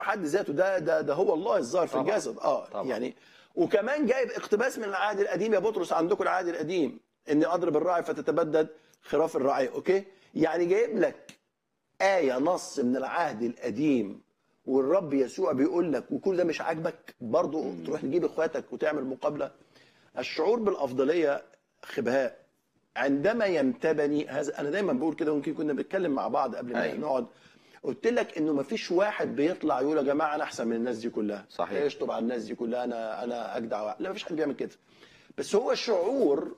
حد ذاته ده ده ده هو الله الظاهر في طبعاً. الجسد اه طبعاً. يعني وكمان جايب اقتباس من العهد القديم يا بطرس عندكم العهد القديم اني اضرب الراعي فتتبدد خراف الرعي اوكي يعني جايب لك آية نص من العهد القديم والرب يسوع بيقول لك وكل ده مش عاجبك برضه تروح تجيب اخواتك وتعمل مقابلة الشعور بالأفضلية خبهاء عندما ينتبني هذا أنا دايما بقول كده ممكن كنا بنتكلم مع بعض قبل ما أيوة. نقعد قلت لك انه ما فيش واحد بيطلع يقول يا جماعه انا احسن من الناس دي كلها صحيح. يشطب على الناس دي كلها انا انا اجدع واحد. لا ما فيش حد بيعمل كده بس هو شعور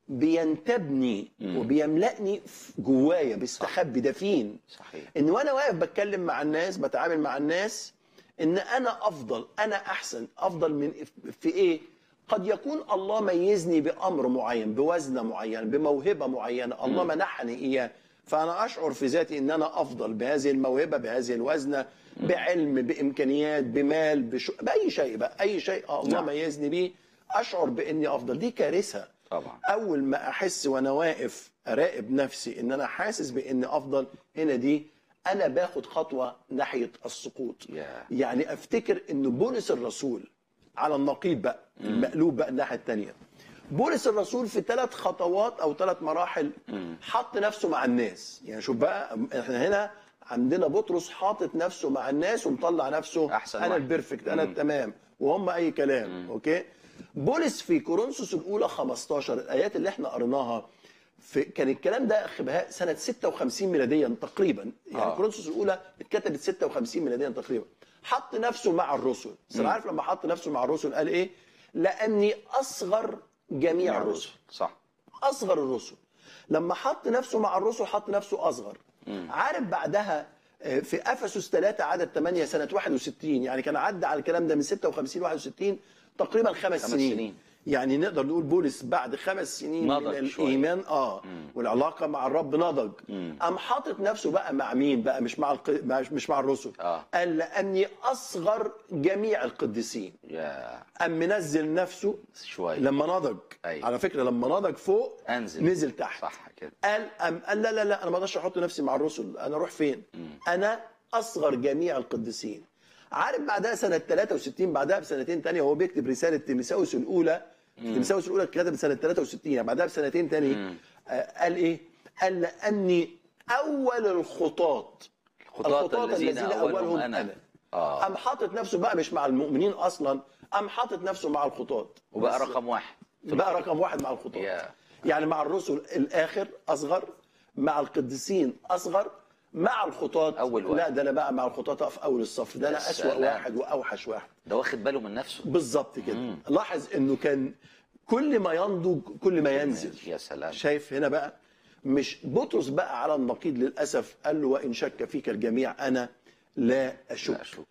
بينتبني وبيملأني في جوايا بيستخبي دفين صحيح ان وانا واقف بتكلم مع الناس بتعامل مع الناس ان انا افضل انا احسن افضل من في ايه قد يكون الله ميزني بامر معين بوزنه معينه بموهبه معينه الله منحني اياه فانا اشعر في ذاتي ان انا افضل بهذه الموهبه بهذه الوزنه بعلم بامكانيات بمال بشو... باي شيء بقى اي شيء الله نعم. ميزني بيه اشعر باني افضل دي كارثه طبعا اول ما احس وانا واقف اراقب نفسي ان انا حاسس باني افضل هنا دي انا باخد خطوه ناحيه السقوط يا. يعني افتكر ان بولس الرسول على النقيض بقى المقلوب بقى الناحيه الثانيه بولس الرسول في ثلاث خطوات او ثلاث مراحل حط نفسه مع الناس يعني شوف بقى احنا هنا عندنا بطرس حاطط نفسه مع الناس ومطلع نفسه أحسن انا واحد. البرفكت انا التمام وهم اي كلام اوكي بولس في كورنثوس الاولى 15 الايات اللي احنا قريناها في كان الكلام ده خبهاء سنه 56 ميلاديا تقريبا يعني آه. آه. كورنثوس الاولى اتكتبت 56 ميلاديا تقريبا حط نفسه مع الرسل بس أنا عارف لما حط نفسه مع الرسل قال ايه لاني اصغر جميع الرسل صح اصغر الرسل لما حط نفسه مع الرسل حط نفسه اصغر عارف بعدها آه، في افسس 3 عدد 8 سنه 61 يعني كان عدى على الكلام ده من 56 61 تقريبا خمس, خمس سنين. سنين. يعني نقدر نقول بولس بعد خمس سنين نضج من شوية. الايمان اه والعلاقه مع الرب نضج قام حاطط نفسه بقى مع مين بقى مش مع الق... مع- مش مع الرسل آه. قال لاني اصغر جميع القديسين يا قام منزل نفسه شوية لما نضج أيوة. على فكره لما نضج فوق أنزل. نزل تحت صح كده قال أم قال لا لا لا انا ما اقدرش احط نفسي مع الرسل انا اروح فين انا اصغر جميع القديسين عارف بعدها سنه 63 بعدها بسنتين تانية هو بيكتب رساله تيمساوس الاولى تيمساوس الاولى كتبت سنه 63 يعني بعدها بسنتين تاني آه قال ايه قال لاني اول الخطاط الخطاة الذين أولهم أنا. آه. قام حاطط نفسه بقى مش مع المؤمنين اصلا قام حاطط نفسه مع الخطاط وبقى بس- رقم واحد بقى رقم واحد مع الخطاط يا. يعني مع الرسل الاخر اصغر مع القديسين اصغر مع الخطاط أول واحد. لا ده انا بقى مع الخطاط في اول الصف ده انا يا اسوا سلام. واحد واوحش واحد ده واخد باله من نفسه بالظبط كده لاحظ انه كان كل ما ينضج كل ما ينزل يا سلام شايف هنا بقى مش بطرس بقى على النقيض للاسف قال له وان شك فيك الجميع انا لا اشك, لا أشك.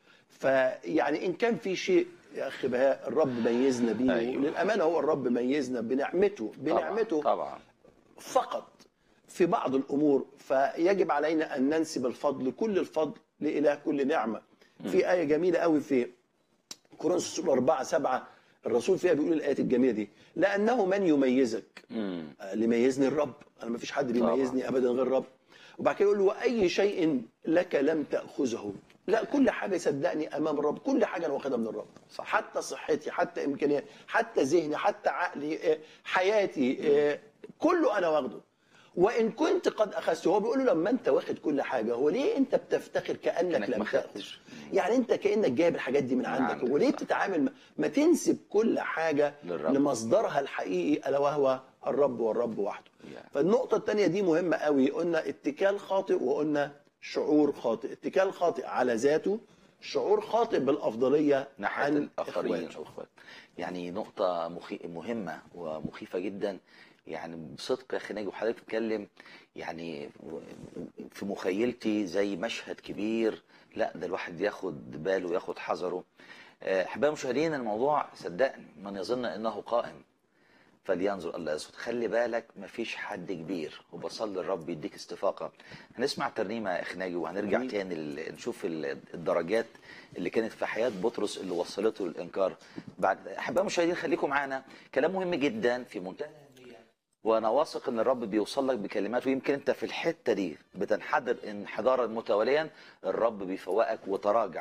فيعني ان كان في شيء يا اخي بهاء الرب ميزنا بيه أيوه. للامانه هو الرب ميزنا بنعمته بنعمته طبعا, طبعا. فقط في بعض الامور فيجب علينا ان ننسب الفضل كل الفضل لاله كل نعمه في ايه جميله قوي في كورنثوس الأولى 4 7 الرسول فيها بيقول الايات الجميله دي لانه من يميزك مم. آه، اللي يميزني الرب انا ما فيش حد طبعا. بيميزني ابدا غير الرب وبعد كده يقول له واي شيء لك لم تاخذه لا كل حاجه صدقني امام الرب كل حاجه انا واخدها من الرب صح. حتى صحتي حتى امكانياتي حتى ذهني حتى عقلي آه، حياتي آه، كله انا واخده وان كنت قد اخذته هو بيقول له لما انت واخد كل حاجه هو ليه انت بتفتخر كانك كأنك لم ما تاخذ خدتش. يعني انت كانك جايب الحاجات دي من عندك عندك، هو ليه صح. بتتعامل ما- ما تنسب كل حاجه للرب. لمصدرها الحقيقي الا وهو الرب والرب وحده Yeah. فالنقطه الثانيه دي مهمه قوي قلنا اتكال خاطئ وقلنا شعور خاطئ اتكال خاطئ على ذاته شعور خاطئ بالافضليه ناحية عن الآخرين إخواته. أو إخوات يعني نقطة مخي... مهمة ومخيفة جدا يعني بصدق يا أخي ناجي وحضرتك بتتكلم يعني في مخيلتي زي مشهد كبير لا ده الواحد ياخد باله وياخد حذره آه، أحبائي المشاهدين الموضوع صدقني من يظن أنه قائم فلينظر الله يسقط خلي بالك مفيش حد كبير وبصلي الرب يديك استفاقه هنسمع ترنيمه يا اخي ناجي وهنرجع جميل. تاني ل- نشوف ال- الدرجات اللي كانت في حياه بطرس اللي وصلته للانكار بعد احبائي المشاهدين خليكم معانا كلام مهم جدا في منتهى الأهمية. وانا واثق ان الرب بيوصل لك بكلمات ويمكن انت في الحته دي بتنحدر انحدارا متواليا الرب بيفوقك وتراجع